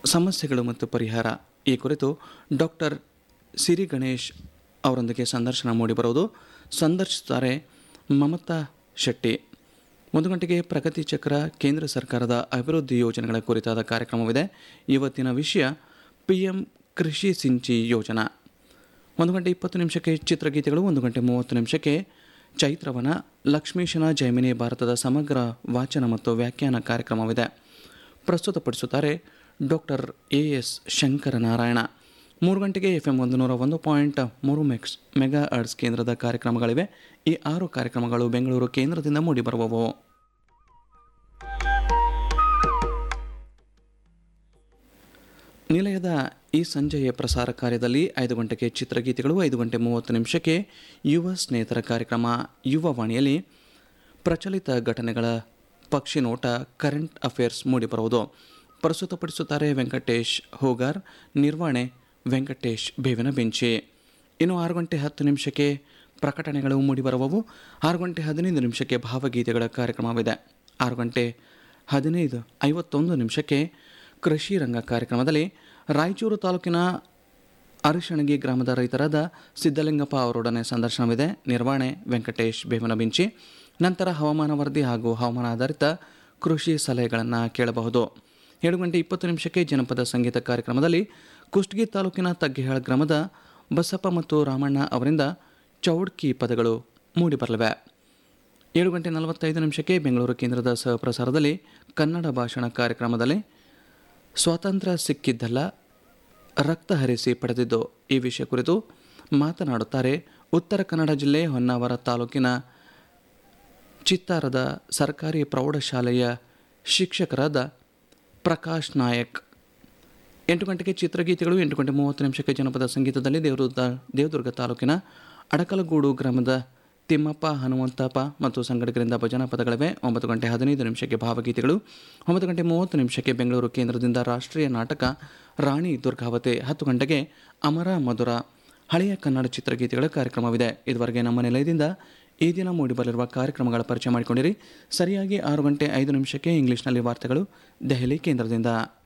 ಸಮಸ್ಯೆಗಳು ಮತ್ತು ಪರಿಹಾರ ಈ ಕುರಿತು ಡಾಕ್ಟರ್ ಸಿರಿ ಗಣೇಶ್ ಅವರೊಂದಿಗೆ ಸಂದರ್ಶನ ಮೂಡಿಬರುವುದು ಸಂದರ್ಶಿಸುತ್ತಾರೆ ಮಮತಾ ಶೆಟ್ಟಿ ಒಂದು ಗಂಟೆಗೆ ಪ್ರಗತಿ ಚಕ್ರ ಕೇಂದ್ರ ಸರ್ಕಾರದ ಅಭಿವೃದ್ಧಿ ಯೋಜನೆಗಳ ಕುರಿತಾದ ಕಾರ್ಯಕ್ರಮವಿದೆ ಇವತ್ತಿನ ವಿಷಯ ಪಿ ಎಂ ಕೃಷಿ ಸಿಂಚಿ ಯೋಜನಾ ಒಂದು ಗಂಟೆ ಇಪ್ಪತ್ತು ನಿಮಿಷಕ್ಕೆ ಚಿತ್ರಗೀತೆಗಳು ಒಂದು ಗಂಟೆ ಮೂವತ್ತು ನಿಮಿಷಕ್ಕೆ ಚೈತ್ರವನ ಲಕ್ಷ್ಮೀಶನ ಜೈಮಿನಿ ಭಾರತದ ಸಮಗ್ರ ವಾಚನ ಮತ್ತು ವ್ಯಾಖ್ಯಾನ ಕಾರ್ಯಕ್ರಮವಿದೆ ಪ್ರಸ್ತುತಪಡಿಸುತ್ತಾರೆ ಡಾಕ್ಟರ್ ಎ ಎಸ್ ಶಂಕರನಾರಾಯಣ ಮೂರು ಗಂಟೆಗೆ ಎಫ್ ಎಂ ಒಂದು ನೂರ ಒಂದು ಪಾಯಿಂಟ್ ಮೂರು ಮೆಕ್ಸ್ ಮೆಗಾ ಅರ್ಡ್ಸ್ ಕೇಂದ್ರದ ಕಾರ್ಯಕ್ರಮಗಳಿವೆ ಈ ಆರು ಕಾರ್ಯಕ್ರಮಗಳು ಬೆಂಗಳೂರು ಕೇಂದ್ರದಿಂದ ಮೂಡಿಬರುವವು ನಿಲಯದ ಈ ಸಂಜೆಯ ಪ್ರಸಾರ ಕಾರ್ಯದಲ್ಲಿ ಐದು ಗಂಟೆಗೆ ಚಿತ್ರಗೀತೆಗಳು ಐದು ಗಂಟೆ ಮೂವತ್ತು ನಿಮಿಷಕ್ಕೆ ಯುವ ಸ್ನೇಹಿತರ ಕಾರ್ಯಕ್ರಮ ಯುವ ವಾಣಿಯಲ್ಲಿ ಪ್ರಚಲಿತ ಘಟನೆಗಳ ಪಕ್ಷಿ ನೋಟ ಕರೆಂಟ್ ಅಫೇರ್ಸ್ ಮೂಡಿಬರುವುದು ಪ್ರಸ್ತುತಪಡಿಸುತ್ತಾರೆ ವೆಂಕಟೇಶ್ ಹೋಗಾರ್ ನಿರ್ವಹಣೆ ವೆಂಕಟೇಶ್ ಬೇವಿನ ಬೆಂಚಿ ಇನ್ನು ಆರು ಗಂಟೆ ಹತ್ತು ನಿಮಿಷಕ್ಕೆ ಪ್ರಕಟಣೆಗಳು ಮೂಡಿಬರುವವು ಆರು ಗಂಟೆ ಹದಿನೈದು ನಿಮಿಷಕ್ಕೆ ಭಾವಗೀತೆಗಳ ಕಾರ್ಯಕ್ರಮವಿದೆ ಆರು ಗಂಟೆ ಹದಿನೈದು ಐವತ್ತೊಂದು ನಿಮಿಷಕ್ಕೆ ಕೃಷಿ ರಂಗ ಕಾರ್ಯಕ್ರಮದಲ್ಲಿ ರಾಯಚೂರು ತಾಲೂಕಿನ ಅರಿಶಣಗಿ ಗ್ರಾಮದ ರೈತರಾದ ಸಿದ್ದಲಿಂಗಪ್ಪ ಅವರೊಡನೆ ಸಂದರ್ಶನವಿದೆ ನಿರ್ವಹಣೆ ವೆಂಕಟೇಶ್ ಬೇವನ ಬಿಂಚಿ ನಂತರ ಹವಾಮಾನ ವರದಿ ಹಾಗೂ ಹವಾಮಾನ ಆಧಾರಿತ ಕೃಷಿ ಸಲಹೆಗಳನ್ನು ಕೇಳಬಹುದು ಏಳು ಗಂಟೆ ಇಪ್ಪತ್ತು ನಿಮಿಷಕ್ಕೆ ಜನಪದ ಸಂಗೀತ ಕಾರ್ಯಕ್ರಮದಲ್ಲಿ ಕುಷ್ಟಗಿ ತಾಲೂಕಿನ ತಗ್ಗಿಹಾಳ ಗ್ರಾಮದ ಬಸಪ್ಪ ಮತ್ತು ರಾಮಣ್ಣ ಅವರಿಂದ ಚೌಡ್ಕಿ ಪದಗಳು ಮೂಡಿಬರಲಿವೆ ಏಳು ಗಂಟೆ ನಲವತ್ತೈದು ನಿಮಿಷಕ್ಕೆ ಬೆಂಗಳೂರು ಕೇಂದ್ರದ ಸಹಪ್ರಸಾರದಲ್ಲಿ ಕನ್ನಡ ಭಾಷಣ ಕಾರ್ಯಕ್ರಮದಲ್ಲಿ ಸ್ವಾತಂತ್ರ್ಯ ಸಿಕ್ಕಿದ್ದಲ್ಲ ರಕ್ತ ಹರಿಸಿ ಪಡೆದಿದ್ದು ಈ ವಿಷಯ ಕುರಿತು ಮಾತನಾಡುತ್ತಾರೆ ಉತ್ತರ ಕನ್ನಡ ಜಿಲ್ಲೆ ಹೊನ್ನಾವರ ತಾಲೂಕಿನ ಚಿತ್ತಾರದ ಸರ್ಕಾರಿ ಪ್ರೌಢಶಾಲೆಯ ಶಿಕ್ಷಕರಾದ ಪ್ರಕಾಶ್ ನಾಯಕ್ ಎಂಟು ಗಂಟೆಗೆ ಚಿತ್ರಗೀತೆಗಳು ಎಂಟು ಗಂಟೆ ಮೂವತ್ತು ನಿಮಿಷಕ್ಕೆ ಜನಪದ ಸಂಗೀತದಲ್ಲಿ ದೇವದುರ್ಗ ದೇವದುರ್ಗ ತಾಲೂಕಿನ ಅಡಕಲಗೂಡು ಗ್ರಾಮದ ತಿಮ್ಮಪ್ಪ ಹನುಮಂತಪ್ಪ ಮತ್ತು ಸಂಘಟಕರಿಂದ ಭಜನಾ ಪದಗಳಿವೆ ಒಂಬತ್ತು ಗಂಟೆ ಹದಿನೈದು ನಿಮಿಷಕ್ಕೆ ಭಾವಗೀತೆಗಳು ಒಂಬತ್ತು ಗಂಟೆ ಮೂವತ್ತು ನಿಮಿಷಕ್ಕೆ ಬೆಂಗಳೂರು ಕೇಂದ್ರದಿಂದ ರಾಷ್ಟ್ರೀಯ ನಾಟಕ ರಾಣಿ ದುರ್ಗಾವತಿ ಹತ್ತು ಗಂಟೆಗೆ ಅಮರ ಮಧುರ ಹಳೆಯ ಕನ್ನಡ ಚಿತ್ರಗೀತೆಗಳ ಕಾರ್ಯಕ್ರಮವಿದೆ ಇದುವರೆಗೆ ನಮ್ಮ ನಿಲಯದಿಂದ ಈ ದಿನ ಮೂಡಿಬರಲಿರುವ ಕಾರ್ಯಕ್ರಮಗಳ ಪರಿಚಯ ಮಾಡಿಕೊಂಡಿರಿ ಸರಿಯಾಗಿ ಆರು ಗಂಟೆ ಐದು ನಿಮಿಷಕ್ಕೆ ಇಂಗ್ಲಿಷ್ನಲ್ಲಿ ವಾರ್ತೆಗಳು ದೆಹಲಿ ಕೇಂದ್ರದಿಂದ